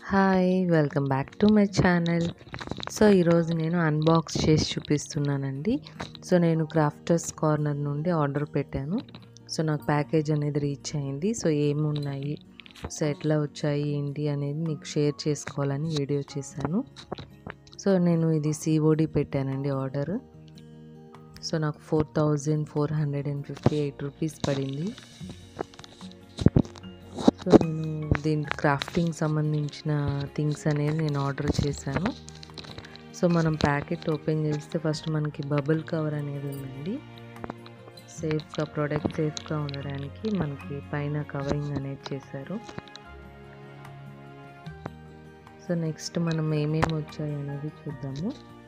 hi welcome back to my channel so ఈరోజు నేను unbox చేసి చూపిస్తున్నానండి సో నేను క్రాఫ్టర్స్ కార్నర్ నుండి ఆర్డర్ పెట్టాను సో నాకు ప్యాకేజ్ అనేది రీచ్ అయింది సో ఏమున్నాయి సో ఎట్లా వచ్చాయి ఏంటి అనేది మీకు షేర్ చేసుకోవాలని వీడియో చేశాను సో నేను ఇది సిఓడి పెట్టానండి ఆర్డర్ సో నాకు four thousand four hundred and fifty eight rupees పడింది సో నేను దీని క్రాఫ్టింగ్ సంబంధించిన థింగ్స్ అనేది నేను ఆర్డర్ చేశాను సో మనం ప్యాకెట్ ఓపెన్ చేస్తే ఫస్ట్ మనకి బబుల్ కవర్ అనేది ఉందండి సేఫ్గా ప్రోడక్ట్ సేఫ్గా ఉండడానికి మనకి పైన కవరింగ్ అనేది చేశారు సో నెక్స్ట్ మనం ఏమేమి వచ్చాయి అనేది చూద్దాము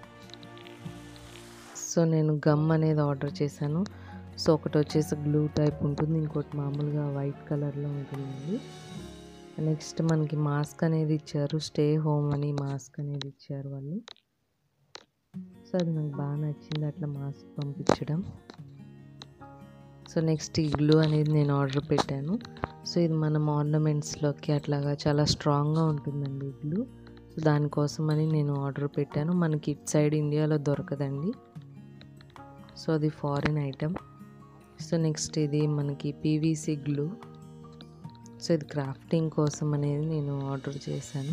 సో నేను గమ్ అనేది ఆర్డర్ చేశాను సో ఒకటి వచ్చేసి గ్లూ టైప్ ఉంటుంది ఇంకోటి మామూలుగా వైట్ కలర్లో ఉంటుందండి నెక్స్ట్ మనకి మాస్క్ అనేది ఇచ్చారు స్టే హోమ్ అని మాస్క్ అనేది ఇచ్చారు వాళ్ళు సో అది నాకు బాగా నచ్చింది అట్లా మాస్క్ పంపించడం సో నెక్స్ట్ ఈ గ్లూ అనేది నేను ఆర్డర్ పెట్టాను సో ఇది మనం ఆర్నమెంట్స్లోకి అట్లాగా చాలా స్ట్రాంగ్గా ఉంటుందండి ఈ గ్లూ సో దానికోసం అని నేను ఆర్డర్ పెట్టాను మనకి ఇట్ సైడ్ ఇండియాలో దొరకదండి సో అది ఫారిన్ ఐటమ్ సో నెక్స్ట్ ఇది మనకి పీవీసీ గ్లూ సో ఇది క్రాఫ్టింగ్ కోసం అనేది నేను ఆర్డర్ చేశాను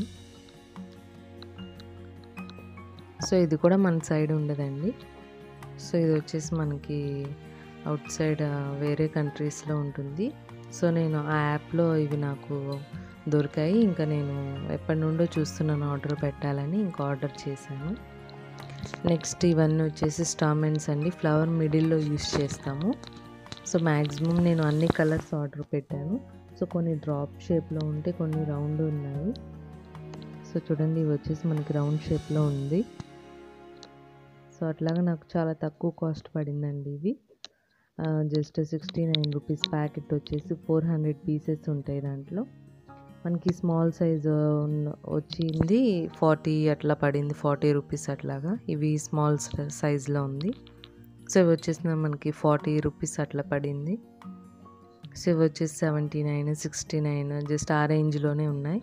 సో ఇది కూడా మన సైడ్ ఉండదండి సో ఇది వచ్చేసి మనకి అవుట్ సైడ్ వేరే కంట్రీస్లో ఉంటుంది సో నేను ఆ యాప్లో ఇవి నాకు దొరికాయి ఇంకా నేను ఎప్పటి నుండో చూస్తున్నాను ఆర్డర్ పెట్టాలని ఇంకా ఆర్డర్ చేశాను నెక్స్ట్ ఇవన్నీ వచ్చేసి స్టామెంట్స్ అండి ఫ్లవర్ మిడిల్లో యూస్ చేస్తాము సో మ్యాక్సిమం నేను అన్ని కలర్స్ ఆర్డర్ పెట్టాను సో కొన్ని డ్రాప్ షేప్లో ఉంటే కొన్ని రౌండ్ ఉన్నాయి సో చూడండి ఇవి వచ్చేసి మనకి రౌండ్ షేప్లో ఉంది సో అట్లాగా నాకు చాలా తక్కువ కాస్ట్ పడిందండి ఇవి just sixty nine rupees packet వచ్చేసి ఫోర్ హండ్రెడ్ పీసెస్ ఉంటాయి దాంట్లో మనకి స్మాల్ సైజ్ వచ్చింది ఫార్టీ అట్లా పడింది ఫార్టీ రూపీస్ అట్లాగా ఇవి స్మాల్ సైజ్లో ఉంది సో ఇవి వచ్చేసి మనకి ఫార్టీ రూపీస్ అట్లా పడింది సో ఇవి వచ్చేసి seventy nine sixty nine just ఆ రేంజ్లోనే ఉన్నాయి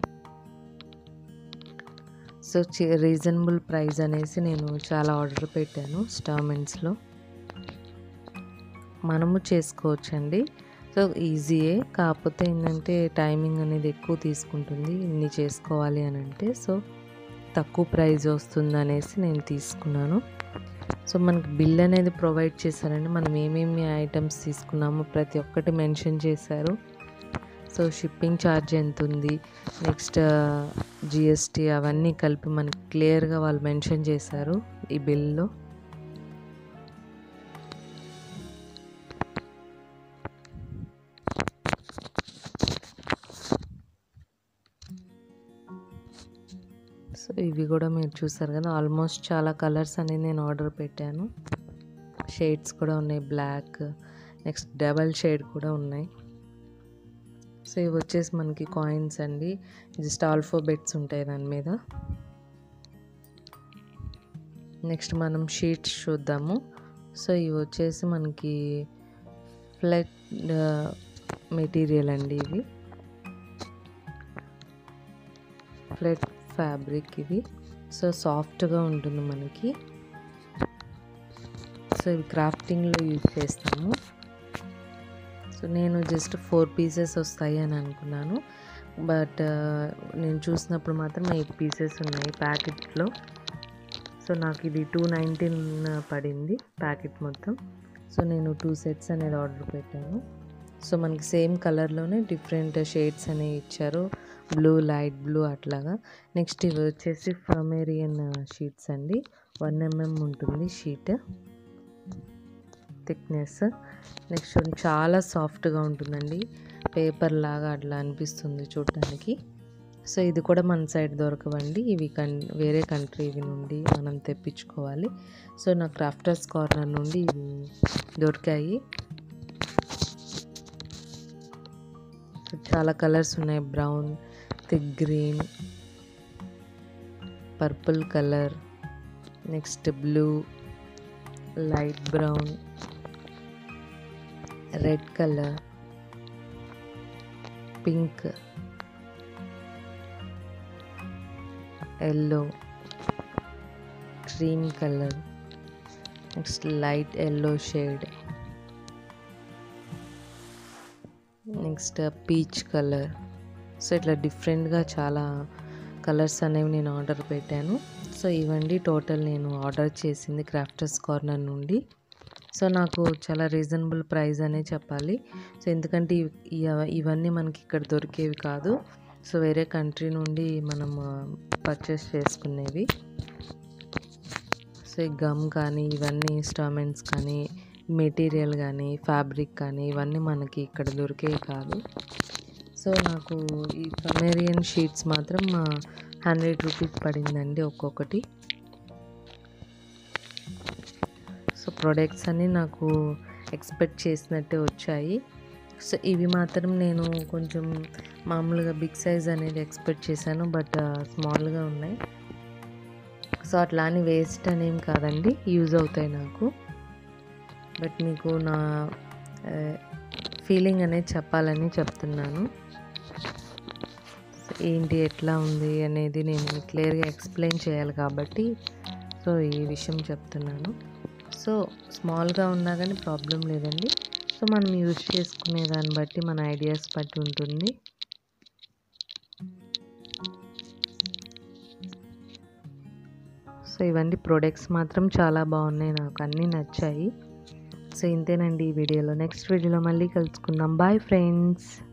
సో రీజనబుల్ ప్రైస్ అనేసి నేను చాలా ఆర్డర్ పెట్టాను స్టామెంట్స్లో మనము చేసుకోవచ్చండి సో ఈజీయే కాకపోతే ఏంటంటే టైమింగ్ అనేది ఎక్కువ తీసుకుంటుంది ఇన్ని చేసుకోవాలి అని అంటే సో తక్కువ ప్రైస్ వస్తుంది అనేసి నేను తీసుకున్నాను సో మనకి బిల్ అనేది ప్రొవైడ్ చేశారండి మనం ఏమేమి ఐటమ్స్ తీసుకున్నామో ప్రతి ఒక్కటి మెన్షన్ చేశారు సో షిప్పింగ్ ఛార్జ్ ఎంత ఉంది నెక్స్ట్ జిఎస్టీ అవన్నీ కలిపి మనకి క్లియర్గా వాళ్ళు మెన్షన్ చేశారు ఈ బిల్లో సో ఇవి కూడా మీరు చూసారు కదా ఆల్మోస్ట్ చాలా కలర్స్ అనేది నేను ఆర్డర్ పెట్టాను షేడ్స్ కూడా ఉన్నాయి బ్లాక్ నెక్స్ట్ డబల్ షేడ్ కూడా ఉన్నాయి సో ఇవి వచ్చేసి మనకి కాయిన్స్ అండి జస్ట్ ఆల్ఫోబెట్స్ ఉంటాయి దాని మీద నెక్స్ట్ మనం షీట్స్ చూద్దాము సో ఇవి వచ్చేసి మనకి ఫ్లెట్ మెటీరియల్ అండి ఇవి ఫ్లెట్ ఫ్యాబ్రిక్ ఇది సో సాఫ్ట్గా ఉంటుంది మనకి సో ఇవి క్రాఫ్టింగ్లో యూజ్ చేస్తాము సో నేను జస్ట్ ఫోర్ పీసెస్ వస్తాయి అని అనుకున్నాను బట్ నేను చూసినప్పుడు మాత్రం ఎయిట్ పీసెస్ ఉన్నాయి ప్యాకెట్లో సో నాకు ఇది టూ నైన్టీన్ పడింది ప్యాకెట్ మొత్తం సో నేను టూ సెట్స్ అనేది ఆర్డర్ పెట్టాను సో మనకి సేమ్ కలర్లోనే డిఫరెంట్ షేడ్స్ అనేవి ఇచ్చారు బ్లూ లైట్ బ్లూ అట్లాగా నెక్స్ట్ ఇవి వచ్చేసి ఫమేరియన్ షీట్స్ అండి వన్ ఎంఎం ఉంటుంది షీట్ థిక్నెస్ నెక్స్ట్ చాలా సాఫ్ట్గా ఉంటుందండి పేపర్ లాగా అట్లా అనిపిస్తుంది చూడటానికి సో ఇది కూడా మన సైడ్ దొరకవండి ఇవి కన్ వేరే కంట్రీ నుండి మనం తెప్పించుకోవాలి సో నా క్రాఫ్టర్స్ కార్నర్ నుండి ఇవి దొరికాయి చాలా కలర్స్ ఉన్నాయి brown thick green purple colour next blue light brown red colour pink yellow cream colour next light yellow shade next peach colour so ఇట్లా డిఫరెంట్గా చాలా కలర్స్ అనేవి నేను ఆర్డర్ పెట్టాను సో ఇవండి టోటల్ నేను ఆర్డర్ చేసింది క్రాఫ్టర్స్ కార్నర్ నుండి సో నాకు చాలా రీజనబుల్ ప్రైస్ అనే చెప్పాలి సో ఎందుకంటే ఇవ్- ఇవ- ఇవన్నీ మనకి ఇక్కడ దొరికేవి కాదు సో వేరే కంట్రీ నుండి మనం పర్చేస్ చేసుకునేవి సో ఈ గమ్ కానీ ఇవన్నీ ఇన్స్టాల్మెంట్స్ కానీ మెటీరియల్ కానీ ఫ్యాబ్రిక్ కానీ ఇవన్నీ మనకి ఇక్కడ దొరికేవి కాదు సో నాకు ఈ కమేరియన్ షీట్స్ మాత్రం హండ్రెడ్ రూపీస్ పడిందండి ఒక్కొక్కటి సో ప్రొడక్ట్స్ అన్నీ నాకు ఎక్స్పెక్ట్ చేసినట్టే వచ్చాయి సో ఇవి మాత్రం నేను కొంచెం మామూలుగా బిగ్ సైజ్ అనేది ఎక్స్పెక్ట్ చేశాను బట్ స్మాల్గా ఉన్నాయి సో అట్లా అని వేస్ట్ అనేం కాదండి యూజ్ అవుతాయి నాకు బట్ మీకు నా ఫీలింగ్ అనేది చెప్పాలని చెప్తున్నాను సో ఏంటి ఎట్లా ఉంది అనేది నేను క్లియర్గా ఎక్స్ప్లెయిన్ చేయాలి కాబట్టి సో ఈ విషయం చెప్తున్నాను సో స్మాల్గా ఉన్నా కానీ ప్రాబ్లం లేదండి సో మనం యూజ్ చేసుకునే దాన్ని బట్టి మన ఐడియాస్ బట్టి ఉంటుంది సో ఇవన్నీ ప్రొడక్ట్స్ మాత్రం చాలా బాగున్నాయి నాకు అన్నీ నచ్చాయి సో ఇంతేనండి ఈ వీడియోలో నెక్స్ట్ వీడియోలో మళ్ళీ కలుసుకుందాం బాయ్ ఫ్రెండ్స్